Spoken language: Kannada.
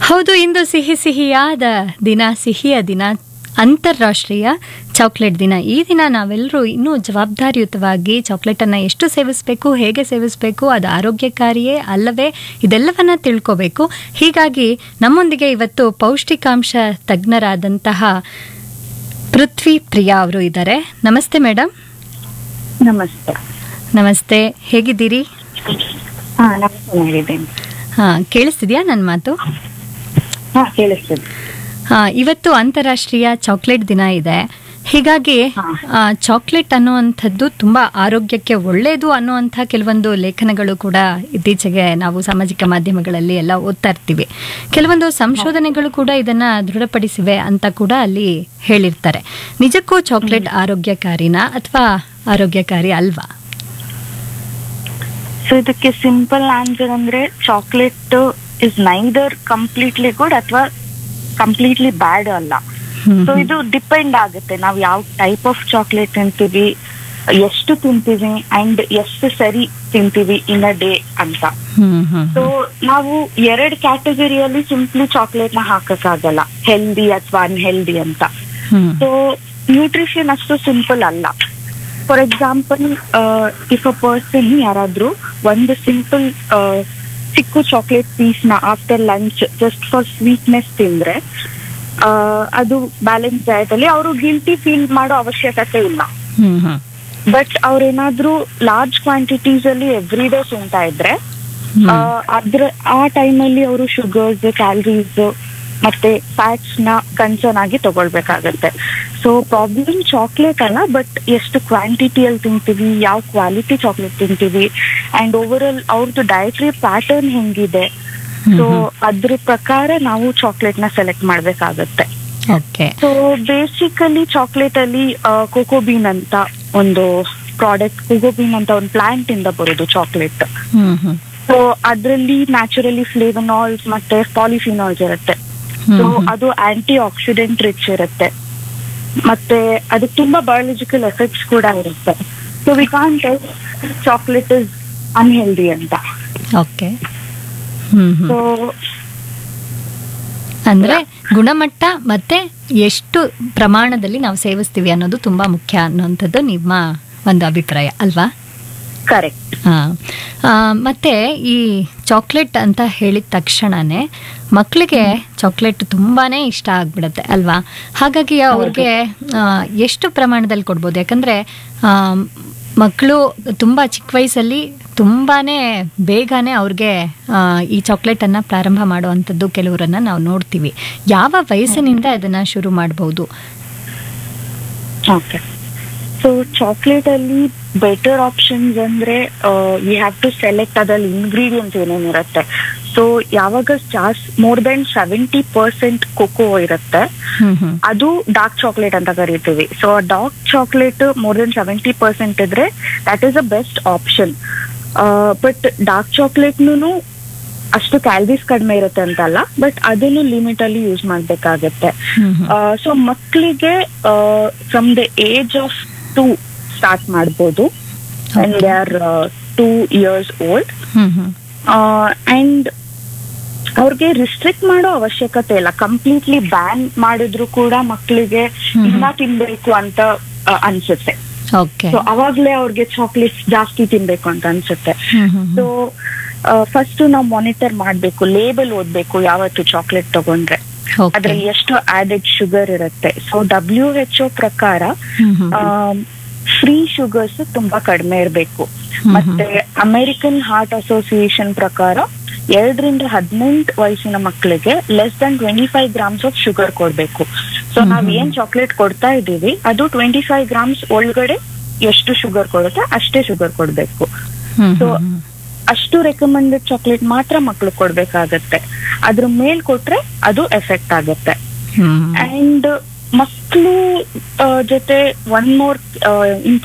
ಹೌದು ಇಂದು ಸಿಹಿ ಸಿಹಿಯಾದ ದಿನ ಸಿಹಿಯ ದಿನ ಅಂತಾರಾಷ್ಟ್ರೀಯ ಚಾಕ್ಲೇಟ್ ದಿನ ಈ ದಿನ ನಾವೆಲ್ಲರೂ ಇನ್ನೂ ಜವಾಬ್ದಾರಿಯುತವಾಗಿ ಚಾಕ್ಲೇಟನ್ನು ಎಷ್ಟು ಸೇವಿಸಬೇಕು ಹೇಗೆ ಸೇವಿಸಬೇಕು ಅದು ಆರೋಗ್ಯಕಾರಿಯೇ ಅಲ್ಲವೇ ಇದೆಲ್ಲವನ್ನ ತಿಳ್ಕೋಬೇಕು ಹೀಗಾಗಿ ನಮ್ಮೊಂದಿಗೆ ಇವತ್ತು ಪೌಷ್ಟಿಕಾಂಶ ತಜ್ಞರಾದಂತಹ ಪೃಥ್ವಿ ಪ್ರಿಯಾ ಅವರು ಇದ್ದಾರೆ ನಮಸ್ತೆ ಮೇಡಮ್ ನಮಸ್ತೆ ನಮಸ್ತೆ ಹೇಗಿದ್ದೀರಿ ಹಾ ನಮಸ್ತೆ ಮಾಡಿದ್ದೇನೆ ಹಾಂ ಕೇಳಿಸ್ತಿದ್ಯಾ ನನ್ನ ಮಾತು ಹಾ ಕೇಳಿಸ್ತದೆ ಆ, ಇವತ್ತು ಅಂತಾರಾಷ್ಟ್ರೀಯ ಚಾಕ್ಲೇಟ್ ದಿನ ಇದೆ ಹೀಗಾಗಿ ಹಾ. ಆ, ಚಾಕ್ಲೇಟ್ ಅನ್ನುವಂಥದ್ದು ತುಂಬಾ ಆರೋಗ್ಯಕ್ಕೆ ಒಳ್ಳೆಯದು ಅನ್ನುವಂಥ ಕೆಲವೊಂದು ಲೇಖನಗಳು ಕೂಡ ಇತ್ತೀಚೆಗೆ ನಾವು ಸಾಮಾಜಿಕ ಮಾಧ್ಯಮಗಳಲ್ಲಿ ಎಲ್ಲ ಓದ್ತಾ ಇರ್ತೀವಿ ಕೆಲವೊಂದು ಸಂಶೋಧನೆಗಳು ಕೂಡ ಇದನ್ನ ದೃಢಪಡಿಸಿವೆ ಅಂತ ಕೂಡ ಅಲ್ಲಿ ಹೇಳಿರ್ತಾರೆ ನಿಜಕ್ಕೂ ಚಾಕ್ಲೇಟ್ ಆರೋಗ್ಯಕಾರಿನಾ ಅಥವಾ ಆರೋಗ್ಯಕಾರಿ ಅಲ್ವಾ ಸೊ ಇದಕ್ಕೆ ಸಿಂಪಲ್ ಆನ್ಸರ್ ಅಂದ್ರೆ chocolate is neither completely good ಅಥವಾ ಕಂಪ್ಲೀಟ್ಲಿ ಬ್ಯಾಡ್ ಅಲ್ಲ ಹ್ಮ್, ಸೊ ಇದು ಡಿಪೆಂಡ್ ಆಗುತ್ತೆ ನಾವು ಯಾವ ಟೈಪ್ ಆಫ್ ಚಾಕ್ಲೇಟ್ ತಿಂತೀವಿ ಎಷ್ಟು ತಿಂತೀವಿ ಅಂಡ್ ಎಷ್ಟು ಸರಿ ತಿಂತೀವಿ ಇನ್ ಅ ಡೇ ಅಂತ ಹ್ಮ್ ಹ್ಮ್ ಸೊ ನಾವು ಎರಡ್ ಕ್ಯಾಟಗರಿಯಲ್ಲಿ ಸಿಂಪ್ಲಿ ಚಾಕ್ಲೇಟ್ ನ ಹಾಕಕ್ಕಾಗಲ್ಲ ಹೆಲ್ದಿ ಅಥವಾ ಅನ್ಹೆಲ್ದಿ ಅಂತ ಹ್ಮ್ ಸೊ ನ್ಯೂಟ್ರಿಷನ್ ಅಷ್ಟು ಸಿಂಪಲ್ ಅಲ್ಲ for example if a person ಯಾರಾದ್ರೂ ಒಂದು ಸಿಂಪಲ್ ಚಿಕ್ಕ ಚಾಕ್ಲೇಟ್ ಪೀಸ್ ನ after lunch just for sweetness ತಿಂದ್ರೆ ಆ, ಅದು ಬ್ಯಾಲೆನ್ಸ್ ಡಯಟ್ ಅಲ್ಲಿ ಅವರು ಗಿಲ್ಟಿ ಫೀಲ್ ಮಾಡೋ ಅವಶ್ಯಕತೆ ಇಲ್ಲ ಹ್ಮ್ ಹ್ಮ್ ಬಟ್ ಅವ್ರೇನಾದ್ರೂ ಲಾರ್ಜ್ ಕ್ವಾಂಟಿಟೀಸ್ ಅಲ್ಲಿ ಎವ್ರಿ ಡೇ ತಿಂತಾ ಇದ್ರೆ ಹ್ಮ್. ಆ, ಅದ್ರ ಆ ಟೈಮಲ್ಲಿ ಅವರು ಶುಗರ್ಸ್ ಕ್ಯಾಲರೀಸ್ ಮತ್ತೆ ಫ್ಯಾಟ್ಸ್ ನ ಕನ್ಸರ್ನ್ ಆಗಿ ತಗೊಳ್ಬೇಕಾಗತ್ತೆ ಸೊ ಪ್ರಾಬ್ಲಮ್ ಚಾಕ್ಲೇಟ್ ಅಲ್ಲ ಬಟ್ ಎಷ್ಟು ಕ್ವಾಂಟಿಟಿಯಲ್ಲಿ ತಿಂತೀವಿ ಯಾವ ಕ್ವಾಲಿಟಿ ಚಾಕ್ಲೇಟ್ ತಿಂತೀವಿ ಅಂಡ್ ಓವರ್ ಆಲ್ ಅವ್ರದ್ದು ಡಯಟ್ರಿ ಪ್ಯಾಟರ್ನ್ ಹೆಂಗಿದೆ ಸೊ ಅದ್ರ ಪ್ರಕಾರ ನಾವು ಚಾಕ್ಲೇಟ್ ನ ಸೆಲೆಕ್ಟ್ ಮಾಡ್ಬೇಕಾಗತ್ತೆ ಓಕೆ ಸೊ ಬೇಸಿಕಲಿ ಚಾಕ್ಲೇಟ್ ಅಲ್ಲಿ ಕೋಕೋಬೀನ್ ಅಂತ ಒಂದು ಪ್ರಾಡಕ್ಟ್ ಕೋಕೋಬೀನ್ ಅಂತ ಒಂದು ಪ್ಲಾಂಟ್ ಇಂದ ಬರೋದು ಚಾಕ್ಲೇಟ್ ಹ್ಮ್ ಹ್ಮ್ ಸೊ ಅದರಲ್ಲಿ ನ್ಯಾಚುರಲಿ ಫ್ಲೇವನಾಲ್ಸ್ ಮತ್ತೆ ಪಾಲಿಫಿನಾಲ್ಸ್ ಇರುತ್ತೆ ಹ್ಮ್ ಸೊ ಹ್ಮ್. ಅದು ಆಂಟಿ ಆಕ್ಸಿಡೆಂಟ್ ರಿಚ್ ಇರುತ್ತೆ ಮತ್ತೆ ಅದಕ್ಕೆ ತುಂಬಾ ಬಯಾಲಜಿಕಲ್ ಎಫೆಕ್ಟ್ಸ್ ಕೂಡ ಇರುತ್ತೆ so we can tell chocolate is unhealthy ಅಂತ ಓಕೆ ಹ್ಮ್ ಹ್ಮ್ ಸೊ ಅಂದ್ರೆ ಗುಣಮಟ್ಟ ಮತ್ತೆ ಎಷ್ಟು ಪ್ರಮಾಣದಲ್ಲಿ ನಾವು ಸೇವಿಸ್ತೀವಿ ಅನ್ನೋದು ತುಂಬಾ ಮುಖ್ಯ ಅನ್ನೋಂಥದ್ದು ನಿಮ್ಮ ಒಂದು ಅಭಿಪ್ರಾಯ ಅಲ್ವಾ ಕರೆಕ್ಟ್ ಹಾ. ಆ, ಮತ್ತೆ ಈ ಚಾಕ್ಲೇಟ್ ಅಂತ ಹೇಳಿದ ತಕ್ಷಣನೇ ಮಕ್ಕಳಿಗೆ ಚಾಕ್ಲೇಟ್ ತುಂಬಾನೇ ಇಷ್ಟ ಆಗ್ಬಿಡುತ್ತೆ ಅಲ್ವಾ ಹಾಗಾಗಿ ಅವ್ರಿಗೆ ಆ, ಎಷ್ಟು ಪ್ರಮಾಣದಲ್ಲಿ ಕೊಡ್ಬೋದು ಯಾಕಂದ್ರೆ ಆ, ಮಕ್ಕಳು ತುಂಬಾ ಚಿಕ್ಕ ವಯಸ್ಸಲ್ಲಿ ತುಂಬಾನೇ ಬೇಗನೆ ಅವ್ರಿಗೆ ಆ, ಈ ಚಾಕ್ಲೇಟನ್ನು ಪ್ರಾರಂಭ ಮಾಡುವಂಥದ್ದು ಕೆಲವರನ್ನ ನಾವು ನೋಡ್ತೀವಿ ಯಾವ ವಯಸ್ಸಿನಿಂದ ಇದನ್ನ ಶುರು ಮಾಡ್ಬೋದು ಓಕೆ ಸೊ ಚಾಕ್ಲೇಟ್ ಅಲ್ಲಿ ಬೆಟರ್ ಆಪ್ಷನ್ಸ್ ಅಂದ್ರೆ ಯು ಹ್ಯಾವ್ ಟು ಸೆಲೆಕ್ಟ್ ಅದ್ರಲ್ಲಿ ಇಂಗ್ರೀಡಿಯೆಂಟ್ಸ್ ಏನೇನಿರುತ್ತೆ ಸೊ ಯಾವಾಗ ಜಾಸ್ತಿ more than seventy percent cocoa ಇರುತ್ತೆ ಹ್ಮ್ ಹ್ಮ್ ಅದು ಡಾರ್ಕ್ ಚಾಕ್ಲೇಟ್ ಅಂತ ಕರಿತೀವಿ so dark chocolate more than seventy percent ಇದ್ರೆ that is a best option but dark ಚಾಕ್ಲೇಟ್ನು ಅಷ್ಟು ಕ್ಯಾಲರೀಸ್ ಕಡಿಮೆ ಇರುತ್ತೆ ಅಂತಲ್ಲ ಬಟ್ ಅದನ್ನು ಲಿಮಿಟ್ ಅಲ್ಲಿ ಯೂಸ್ ಮಾಡ್ಬೇಕಾಗತ್ತೆ ಹ್ಮ್ ಹ್ಮ್ ಸೊ ಮಕ್ಕಳಿಗೆ from the age of two start ಮಾಡ್ಬೋದು and they are two years old hmm hmm and ಅವ್ರಿಗೆ ರಿಸ್ಟ್ರಿಕ್ಟ್ ಮಾಡೋ ಅವಶ್ಯಕತೆ ಇಲ್ಲ ಕಂಪ್ಲೀಟ್ಲಿ ಬ್ಯಾನ್ ಮಾಡಿದ್ರು ಕೂಡ ಮಕ್ಕಳಿಗೆ ಹ್ಮ್. ಇನ್ನ ತಿನ್ಬೇಕು ಅಂತ ಆ, ಅನ್ಸುತ್ತೆ ಓಕೆ ಸೊ ಅವಾಗ್ಲೇ ಅವ್ರಿಗೆ ಚಾಕ್ಲೇಟ್ಸ್ ಜಾಸ್ತಿ ತಿನ್ಬೇಕು ಅಂತ ಅನ್ಸುತ್ತೆ ಹ್ಮ್ ಹ್ಮ್ ಸೊ ಫಸ್ಟ್ ನಾವು ಮಾನಿಟರ್ ಮಾಡ್ಬೇಕು ಲೇಬಲ್ ಓದ್ಬೇಕು ಯಾವತ್ತು ಚಾಕ್ಲೇಟ್ ತಗೊಂಡ್ರೆ ಓಕೆ ಅದ್ರಲ್ಲಿ ಎಷ್ಟು ಆಡೆಡ್ ಶುಗರ್ ಇರುತ್ತೆ ಸೊ ಡಬ್ಲ್ಯೂ ಎಚ್ ಒ ಪ್ರಕಾರ ಹ್ಮ್ ಹ್ಮ್ ಫ್ರೀ ಶುಗರ್ಸ್ ತುಂಬಾ ಕಡಿಮೆ ಇರಬೇಕು ಹ್ಮ್. ಮತ್ತೆ ಅಮೆರಿಕನ್ ಹಾರ್ಟ್ ಅಸೋಸಿಯೇಷನ್ ಪ್ರಕಾರ ಎರಡರಿಂದ ಹದಿನೆಂಟು ವಯಸ್ಸಿನ ಮಕ್ಕಳಿಗೆ less than twenty five grams of sugar ಕೊಡ್ಬೇಕು ಸೊ ಹ್ಮ್. ನಾವ್ ಏನ್ ಚಾಕ್ಲೇಟ್ ಕೊಡ್ತಾ ಇದೀವಿ ಅದು ಟ್ವೆಂಟಿ ಫೈವ್ ಗ್ರಾಮ್ಸ್ ಒಳಗಡೆ ಎಷ್ಟು ಶುಗರ್ ಕೊಡುತ್ತೆ ಅಷ್ಟೇ ಶುಗರ್ ಕೊಡ್ಬೇಕು ಹ್ಮ್ ಸೊ ಹ್ಮ್ ಹ್ಮ್. ಅಷ್ಟು ರೆಕಮೆಂಡೆಡ್ ಚಾಕ್ಲೇಟ್ ಮಾತ್ರ ಮಕ್ಳು ಕೊಡ್ಬೇಕಾಗತ್ತೆ ಅದ್ರ ಮೇಲ್ ಕೊಟ್ರೆ ಅದು ಎಫೆಕ್ಟ್ ಆಗುತ್ತೆ ಹ್ಮ್ ಅಂಡ್ ಮಕ್ಕಳು ಜೊತೆ ಒನ್ ಮೋರ್